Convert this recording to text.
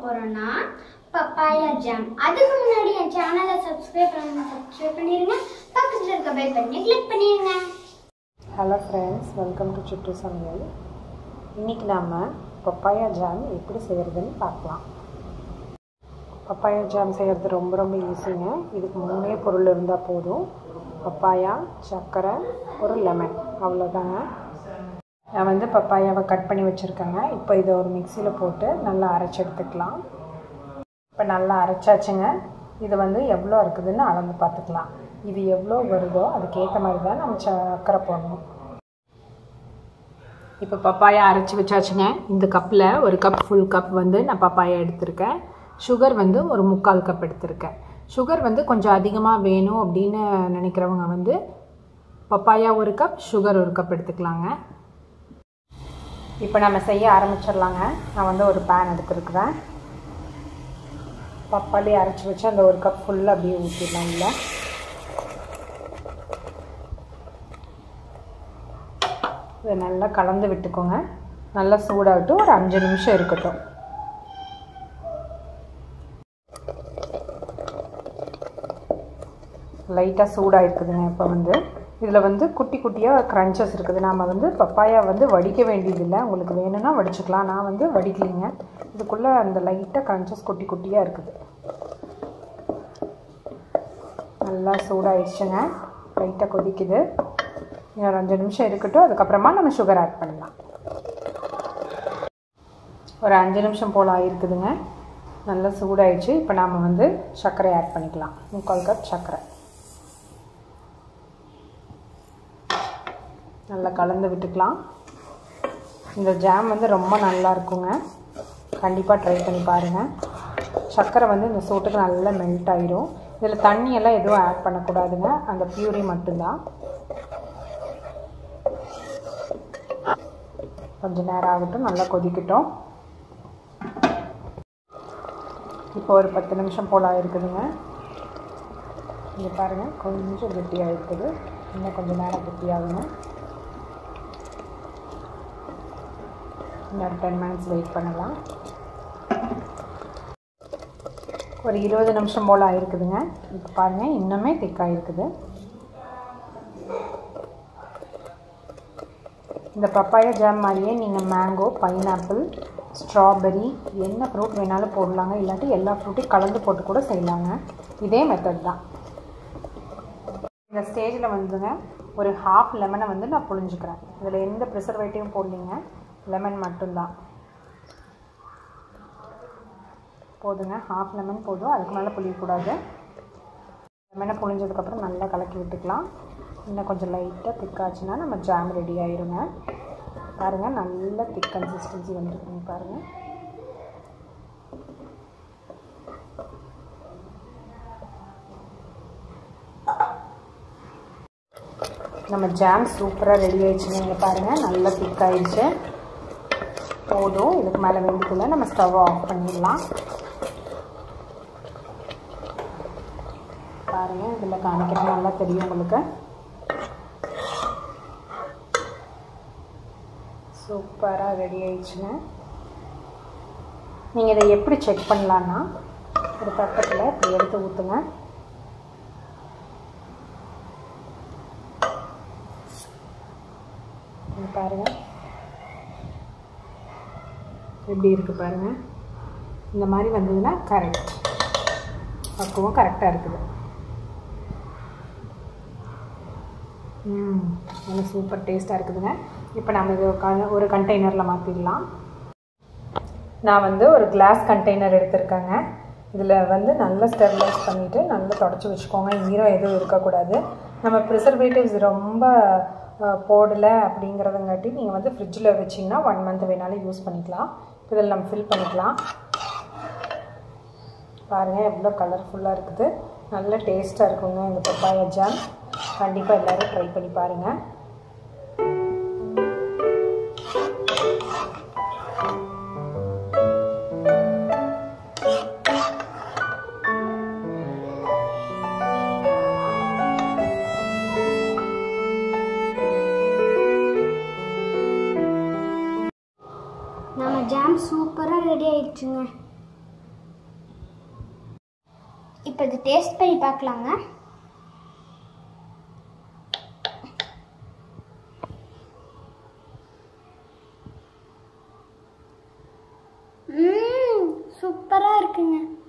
போறோம்னா papaya jam அதுக்கு முன்னாடி என் சேனலை சப்ஸ்கிரைப் பண்ணி சப்ஸ்கிரைப் பண்ணிருங்க பக்கத்துல இருக்க பெல் பண்ணி கிளிக் பண்ணிருங்க ஹலோ ஃப்ரெண்ட்ஸ் வெல்கம் டு சிட்டு சமையல் இன்றைக்கி நாம் பப்பாயா ஜாம் எப்படி செய்கிறதுன்னு பார்க்கலாம் பப்பாயா ஜாம் செய்கிறது ரொம்ப ரொம்ப ஈஸிங்க இதுக்கு மூணே பொருள் இருந்தால் போதும் பப்பாயா சர்க்கரை ஒரு லெமன் அவ்வளோதாங்க நான் வந்து பப்பாயாவை கட் பண்ணி வச்சுருக்கேங்க இப்போ இதை ஒரு மிக்சியில் போட்டு நல்லா அரைச்சி எடுத்துக்கலாம் இப்போ நல்லா அரைச்சாச்சுங்க இது வந்து எவ்வளோ இருக்குதுன்னு அளந்து பார்த்துக்கலாம் இது எவ்வளோ வருதோ அதுக்கேற்ற மாதிரி தான் நம்ம சர்க்கரை போடணும் இப்போ பப்பாயா அரைச்சி வச்சாச்சுங்க இந்த கப்பில் ஒரு கப் ஃபுல் கப் வந்து நான் பப்பாயா எடுத்திருக்கேன் சுகர் வந்து ஒரு முக்கால் கப் எடுத்திருக்கேன் சுகர் வந்து கொஞ்சம் அதிகமாக வேணும் அப்படின்னு நினைக்கிறவங்க வந்து பப்பாயா ஒரு கப் சுகர் ஒரு கப் எடுத்துக்கலாங்க இப்போ நம்ம செய்ய ஆரம்பிச்சிடலாங்க நான் வந்து ஒரு பேன் எடுத்துருக்குறேன் பப்பாளி அரைச்சி வச்சு அந்த ஒரு கப் ஃபுல்லாக அப்படியே ஊற்றிடலாம் இல்லை இதை நல்லா கலந்து விட்டுக்கோங்க நல்லா சூடாகட்டும் ஒரு அஞ்சு நிமிஷம் இருக்கட்டும் லைட்டாக சூடாக இருக்குதுங்க இப்போ வந்து இதில் வந்து குட்டி குட்டியாக க்ரன்ச்சஸ் இருக்குது நாம் வந்து பப்பாயா வந்து வடிக்க வேண்டியதில்லை உங்களுக்கு வேணும்னா வடிச்சுக்கலாம் நான் வந்து வடிக்கலைங்க இதுக்குள்ளே அந்த லைட்டாக க்ரன்ச்சஸ் குட்டி குட்டியாக இருக்குது நல்லா சூடாயிடுச்சுங்க லைட்டாக கொதிக்குது இன்னொரு அஞ்சு நிமிஷம் இருக்கட்டும் அதுக்கப்புறமா நம்ம சுகர் ஆட் பண்ணலாம் ஒரு அஞ்சு நிமிஷம் போல் ஆகிருக்குதுங்க நல்லா சூடாயிடுச்சு இப்போ நாம் வந்து சர்க்கரை ஆட் பண்ணிக்கலாம் முக்கால் கப் சர்க்கரை நல்லா கலந்து விட்டுக்கலாம் இந்த ஜாம் வந்து ரொம்ப நல்லா இருக்குங்க கண்டிப்பாக ட்ரை பண்ணி பாருங்கள் சர்க்கரை வந்து இந்த சூட்டுக்கு நல்லா மெல்ட் ஆகிடும் இதில் தண்ணியெல்லாம் எதுவும் ஆட் பண்ணக்கூடாதுங்க அந்த பியூரி மட்டும்தான் கொஞ்சம் நேரம் ஆகட்டும் நல்லா கொதிக்கட்டும் இப்போ ஒரு பத்து நிமிஷம் போல் ஆகிருக்குதுங்க இங்கே பாருங்கள் கொஞ்சம் கெட்டியாக இருக்குது இன்னும் கொஞ்சம் நேரம் கெட்டியாகுங்க இன்னொரு டென் மினிட்ஸ் வெயிட் பண்ணலாம் ஒரு இருபது நிமிஷம் போல் ஆகிருக்குதுங்க இப்போ பாருங்கள் இன்னுமே திக்காக இருக்குது இந்த பப்பாயா ஜாம் மாதிரியே நீங்கள் மேங்கோ பைனாப்பிள் ஸ்ட்ராபெரி என்ன ஃப்ரூட் வேணாலும் போடலாங்க இல்லாட்டி எல்லா ஃப்ரூட்டையும் கலந்து போட்டு கூட செய்யலாங்க இதே மெத்தட் தான் இந்த ஸ்டேஜில் வந்துங்க ஒரு ஹாஃப் லெமனை வந்து நான் புழிஞ்சுக்கிறேன் இதில் எந்த ப்ரிசர்வேட்டிவும் போடலிங்க லெமன் மட்டும்தான் போதுங்க ஹாஃப் லெமன் போதும் அதுக்கு மேலே புளியக்கூடாது லெமனை புழிஞ்சதுக்கப்புறம் நல்லா கலக்கி விட்டுக்கலாம் இன்னும் கொஞ்சம் லைட்டாக திக்காச்சுன்னா நம்ம ஜாம் ரெடி ஆயிருங்க பாருங்கள் நல்ல திக் கன்சிஸ்டன்சி வந்துருக்குங்க பாருங்கள் நம்ம ஜாம் சூப்பராக ரெடி ஆயிடுச்சுங்க இங்கே பாருங்கள் நல்லா திக் ஆயிடுச்சு போதும் இதுக்கு மேலே வேண்டிக்குள்ள நம்ம ஸ்டவ் ஆஃப் பண்ணிடலாம் பாருங்கள் இதில் காமிக்கிறது நல்லா தெரியும் உங்களுக்கு சூப்பராக ரெடி ஆயிடுச்சுங்க நீங்கள் இதை எப்படி செக் பண்ணலான்னா ஒரு பக்கத்தில் இப்படி எடுத்து ஊற்றுங்க பாருங்கள் எப்படி இருக்குது பாருங்கள் இந்த மாதிரி வந்ததுன்னா கரெக்ட் பக்குவம் கரெக்டாக இருக்குது ம் நல்லா சூப்பர் டேஸ்ட்டாக இருக்குதுங்க இப்போ நம்ம இது ஒரு கண்டெய்னரில் மாற்றிடலாம் நான் வந்து ஒரு கிளாஸ் கண்டெய்னர் எடுத்திருக்கேங்க இதில் வந்து நல்லா ஸ்டெர்லைஸ் பண்ணிவிட்டு நல்லா தொடச்சி வச்சுக்கோங்க ஈரம் எதுவும் இருக்கக்கூடாது நம்ம ப்ரிசர்வேட்டிவ்ஸ் ரொம்ப போடலை அப்படிங்கிறதுங்காட்டி நீங்கள் வந்து ஃப்ரிட்ஜில் வச்சிங்கன்னா ஒன் மந்த் வேணாலும் யூஸ் பண்ணிக்கலாம் இதில் நம்ம ஃபில் பண்ணிக்கலாம் பாருங்கள் எவ்வளோ கலர்ஃபுல்லாக இருக்குது நல்ல டேஸ்ட்டாக இருக்குங்க இந்த பப்பாயா ஜாம் கண்டிப்பாக எல்லோரும் ட்ரை பண்ணி பாருங்கள் நம்ம ஜாம் சூப்பராக ரெடி ஆயிடுச்சுங்க இப்போ இது டேஸ்ட் பண்ணி பார்க்கலாங்க ம் சூப்பராக இருக்குங்க